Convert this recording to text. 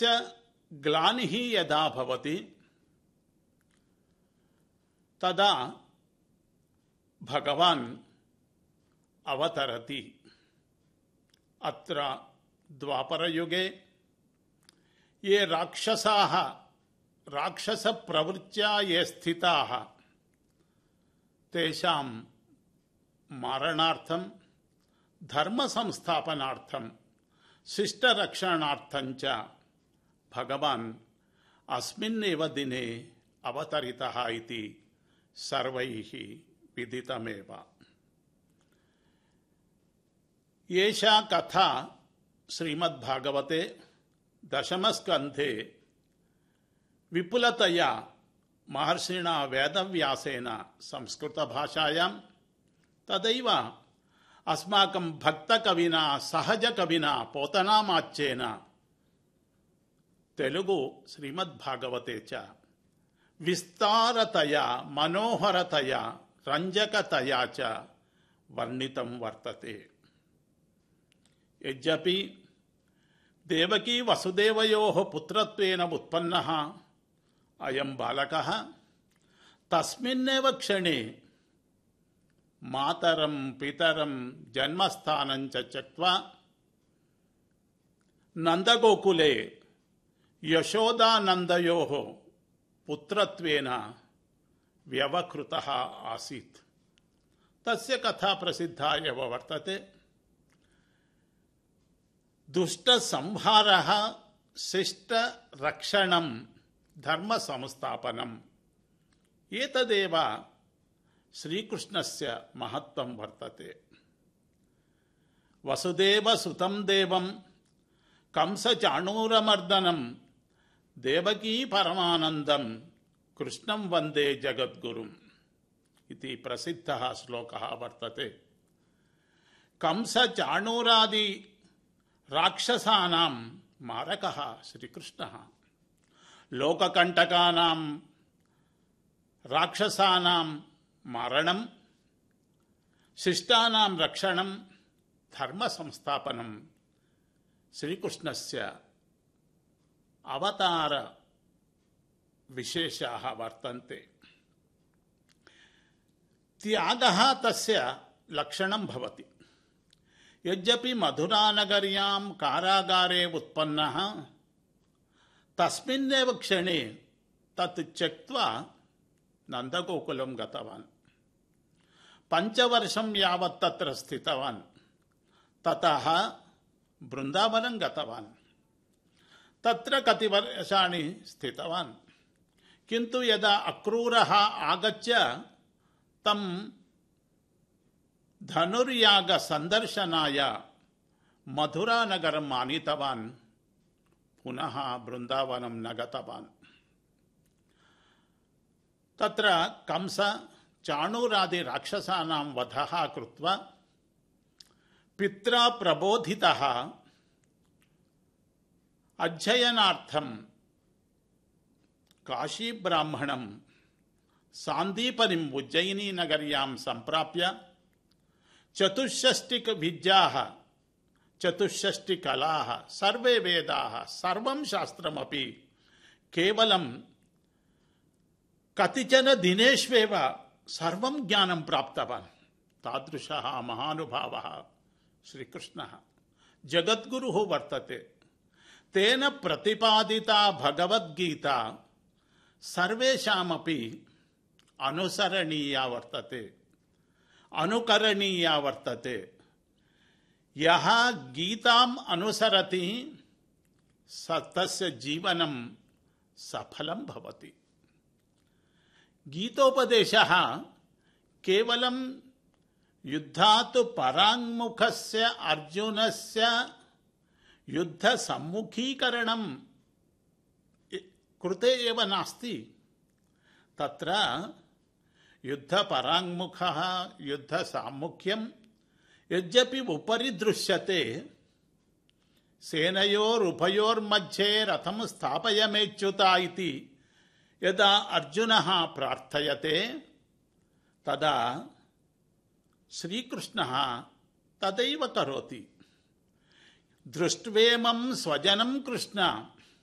ధర్మస్య గ్లాని యదా భవతి తదా భగవాన్ అవతరతి అత్ర ద్వాపరయుగే ఏ రాక్షసాः రాక్షసప్రవృత్త్యా ఏ స్థితాः తేషాం మారణార్థం ధర్మ సంస్థాపనార్థం శిష్టరక్షణార్థం చ భగవాన్ అస్మిన్నేవ దినే అవతరితः ఇతి సర్వైः విదితమేవ ఏషా కథ శ్రీమద్భాగవతే దశమస్కంధే విపులతయా మహర్షిణా వేదవ్యాసేన సంస్కృతభాషాయాం తదైవ అస్మాకం భక్తకవినా సహజకవినా పోతనామాచ్యేన తెలుగు శ్రీమద్భాగవతే చ విస్తారతయా మనోహరతయా రంజకతయా చ వర్ణితం వర్తతే యద్యపి దేవకీ వసుదేవయోः పుత్రత్వేన ఉత్పన్నः అయం బాలకः తస్మిన్నేవ క్షణే మాతరం పితరం జన్మస్థానం చ త్యక్త్వా నందగోకులే యశోదానందయోः పుత్రత్వేన వ్యవహృతः ఆసీత్ తస్య కథా ప్రసిద్ధా ఎవ వర్తతే దుష్ట సంహార శిష్ట రక్షణం ధర్మ సంస్థాపనం ఏతదేవ శ్రీకృష్ణస్య మహత్వం వర్తతే వసుదేవ సుతం దేవం కంసచాణూరమర్దనం దేవకీ పరమానందం కృష్ణం వందే జగద్గురుం ఇది ప్రసిద్ధ శ్లోక వర్తతే కంసచాణూరాది రాక్షసానాం మారక శ్రీకృష్ణ లోకకంటకానాం రాక్షసానాం మరణం శిష్టానాం రక్షణం ధర్మ సంస్థాపనం శ్రీకృష్ణస్య అవతార విశేషాः వర్తంతే త్యాగः తస్య లక్షణం భవతి యద్యపి మధురానగర్యాం కారాగారే ఉత్పన్నः తస్మిన్నేవ క్షణే తత్ త్యక్త్వా నందగోకులం గతవాన్ పంచవర్షం యావత్ తత్ర స్థితవాన్ తతः బృందావనం గతవాన్ తత్ర కతి వర్షాణి స్థితవాన్ కింటు యదా అక్రూరः ఆగత్య తం ధనుర్యాగ సందర్శనాయ మధురానగరం ఆనీతవాన్ పునః బృందావనం న గతవాన్ తత్ర కంస చాణూరాది రాక్షసానాం వధః కృత్వా పిత్రా ప్రబోధితः అధ్యయనార్థం కాశీబ్రాహ్మణం సాందీపనిం ఉజ్జయినీ నగర్యాం సంప్రాప్య చతుషష్టిక విద్యాः చతుషష్టి కళాः సర్వే వేదాः సర్వం శాస్త్రమపి కేవలం కతిచన దినేష్వేవ సర్వం జ్ఞానం ప్రాప్తవాన్ తాదృశः మహానుభావः శ్రీకృష్ణः జగద్గురుः వర్తతే తేన ప్రతిపాదితా భగవద్గీత సర్వేషామపి అనుసరణీయా వర్తతే అనుకరణీయా వర్తతే యహ గీతాం అనుసరతి స తస్య జీవనం సఫలం భవతి గీతోపదేశः కేవలం యుద్ధాత్ పరాంగుఖస్య అర్జునస్య యుద్ధ సమ్ముఖీకరణం కృతే ఏవ నాస్తి తత్ర యుద్ధ పరాంగుఖः యుద్ధ సాముఖ్యం యద్యపి ఉపరి దృశ్యతే సేనయోరుభయోర్मध्ये రథం స్థాపయమేచ్యుత ఇతి యదా అర్జునः ప్రార్థయతే తదా శ్రీకృష్ణः తదైవ కరోతి దృష్ట్వేమం స్వజనం కృష్ణ